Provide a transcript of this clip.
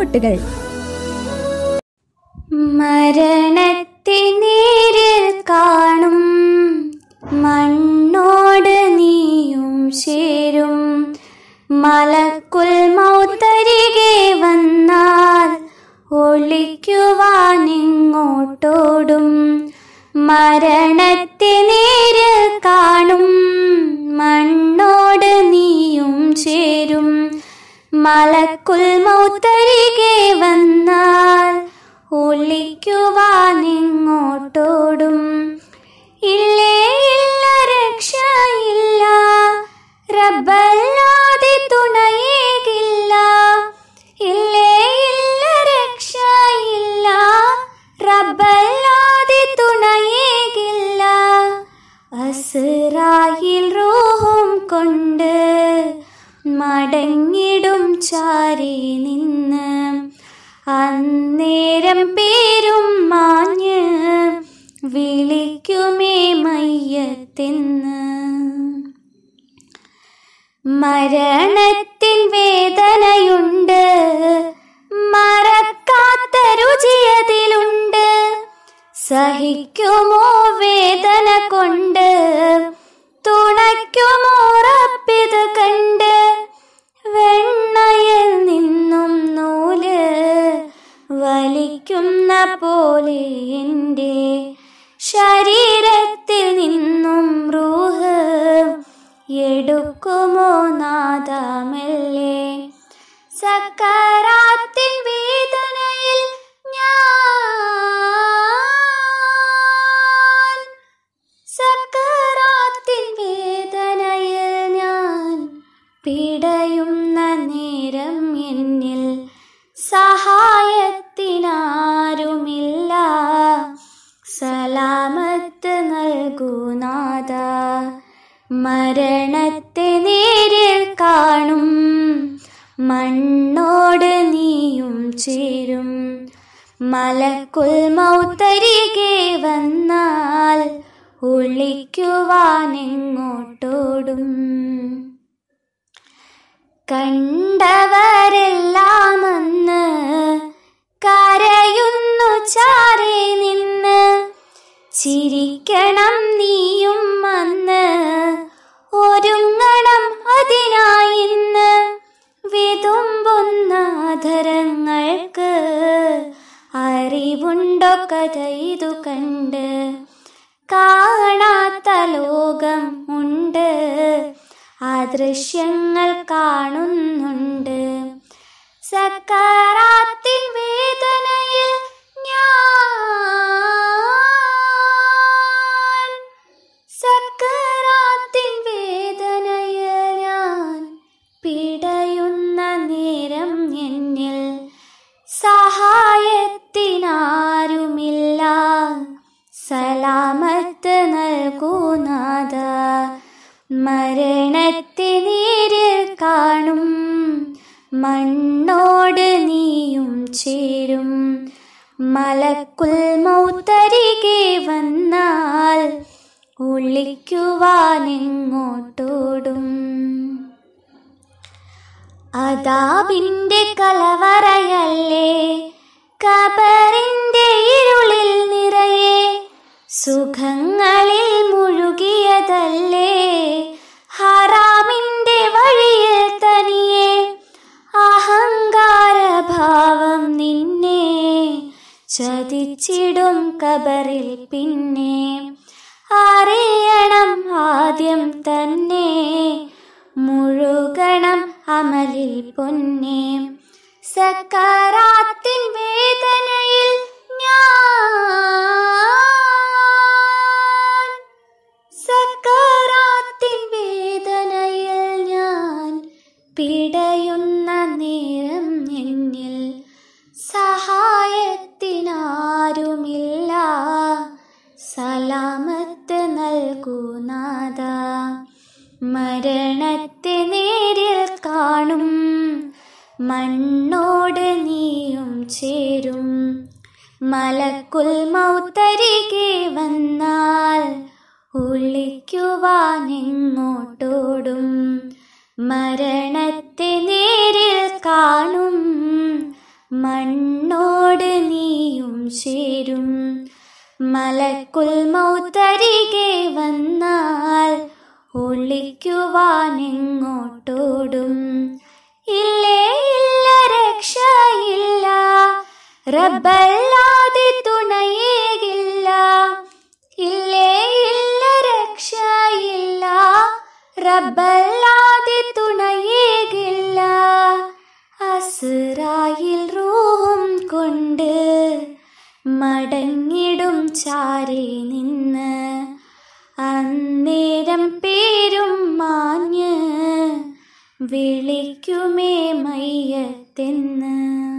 മുട്ടുകൾ മരണത്തിനേരിൽ കാണും മണ്ണോട് നീയും ചേരും മലക്കുൽ മൗത്തരികെ വന്നാൽ ഒളിക്കുവാനിങ്ങോട്ടോടും മരണത്തിനേരിൽ കാണും മണ്ണോട് നീയും ചേരും മലക്കുൽ മൗത്തരികെ വന്നാൽ ഒളിക്കുവാനിങ്ങോട്ടോടും ഇല്ലേ ഇല്ല രക്ഷയില്ല റബ്ബല്ലാതെ തുണയേകില്ല ഇല്ലേ ഇല്ല രക്ഷയില്ല റബ്ബല്ലാതെ തുണയേകില്ല അസ്രായിൽ റൂഹും കൊണ്ട് മടങ്ങിടും ചാരി നിന്ന് അന്നേരം പേരും മാഞ്ഞ് വിളിക്കുമേ മയ്യത്തെന്ന് മരണത്തിൻ വേദനയുണ്ട് മറക്കാത്ത രുചിയതിലുണ്ട് സഹിക്കുമോ വേദന കൊണ്ട് തുണയ്ക്കുമോ റബ്ബിത് കണ്ട് വെണ്ണയിൽ നിന്നും നൂല് വലിക്കുന്ന പോലെ എൻ്റെ ശരീരത്തിൽ നിന്നും റൂഹ് എടുക്കുമോ നാദമല്ലേ സക്കറാത്തിൻ വേദനയിൽ ഞാൻ സക്കറാത്തിൻ വേദനയിൽ ഞാൻ പിടയുന്ന നേരം എന്നിൽ സഹായത്തിനാരുമില്ല സലാമത്ത് നൽകുനാഥ മരണത്തെ നേരിൽ കാണും മണ്ണോട് നീയും ചേരും മലക്കുൽ മൗത്തരികെ വന്നാൽ ഒളിക്കുവാനെങ്ങോട്ടോടും കണ്ടവരെല്ലാം അന്ന് കരയുന്നു ചാരെ നിന്ന് ചിരിക്കണം നീയും അന്ന് ഒരുങ്ങണം അതിനായിന്ന് വിതുമ്പുന്ന ധരങ്ങൾക്ക് അറിവുണ്ടോ കഥ ഇതു കണ്ട് കാണാത്ത ലോകം ഉണ്ട് ആ ദൃശ്യങ്ങൾ കാണുന്നുണ്ട് സക്കാറാത്തിൻ വേദനയിൽ ഞാൻ സക്കറാത്തിൻ വേദനയിൽ ഞാൻ പിടയുന്ന നേരം എന്നിൽ സഹായത്തിനാരുമില്ല സലാമത്ത് നൽകുനാഥ മരണത്തെ നേരിൽ കാണും മണ്ണോട് നീയും ചേരും മലക്കുൽ മൗത്തരികെ വന്നാൽ ഒളിക്കുവാനെങ്ങോട്ടോടും അതാബിന്റെ കലവറയല്ലേ കബറിന്റെ ഇരുളിൽ നിറയെ സുഖങ്ങളിൽ മുഴുകിയതല്ലേ ഹറാമിന്റെ വഴിയിൽ തനിയെ അഹങ്കാരഭാവം നിന്നെ ചതിച്ചിടും കബറിൽ പിന്നെ അറിയണം ആദ്യം തന്നെ മുഴുകണം അമലിൽ പൊന്നെ സക്കറാത്തിൻ വേദനയിൽ ഞാൻ സക്കറാത്തിൻ വേദനയിൽ ഞാൻ പിടയുന്ന നേരം എന്നിൽ സഹായത്തിനാരുമില്ല സലാമത്ത് നൽകുനാഥ മരണത്തെ നേരിൽ കാണും മണ്ണോട് നീയും ചേരും മലക്കുൽ മൗത്തരികെ വന്നാൽ ഒളിക്കുവാനെങ്ങോട്ടോടും മരണത്തെ നേരിൽ കാണും മലക്കുൽ മൗത്തരികെ വന്നാൽ ഒളിക്കുവാനെങ്ങോട്ടോടും ഇല്ലേ ഇല്ല രക്ഷയില്ല റബ്ബല്ലാതെ തുണയേകില്ല ഇല്ലേ ഇല്ല രക്ഷയില്ല റബ്ബല്ലാതെ തുണയേകില്ല അസുറായിൽ റൂഹും കൊണ്ട് മടങ്ങിടും ചാരി നിന്ന് അന്നേരം പേരും മാഞ്ഞ് വിളിക്കുമേ മയ്യത്തെന്ന്